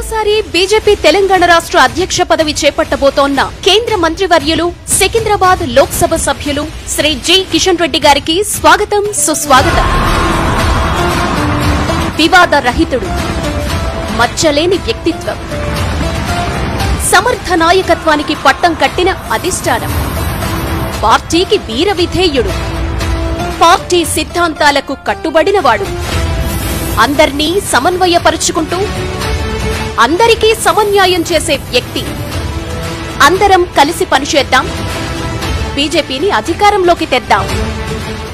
మరోసారి బీజేపీ తెలంగాణ రాష్ట్ర అధ్యక్ష పదవి చేపట్టబోతోన్న కేంద్ర మంత్రివర్యులు సికింద్రాబాద్ లోక్సభ సభ్యులు శ్రీ జి కిషన్ రెడ్డి గారికి స్వాగతం సుస్వాగతం వివాద రహితుడు మచ్చలేని వ్యక్తిత్వం సమర్థ నాయకత్వానికి పట్టం కట్టిన అధిష్టానం పార్టీకి వీర విధేయుడు పార్టీ సిద్ధాంతాలకు కట్టుబడినవాడు అందర్నీ సమన్వయపరుచుకుంటూ అందరికీ సమన్యాయం చేసే వ్యక్తి అందరం కలిసి పనిచేద్దాం బీజేపీని అధికారంలోకి తెద్దాం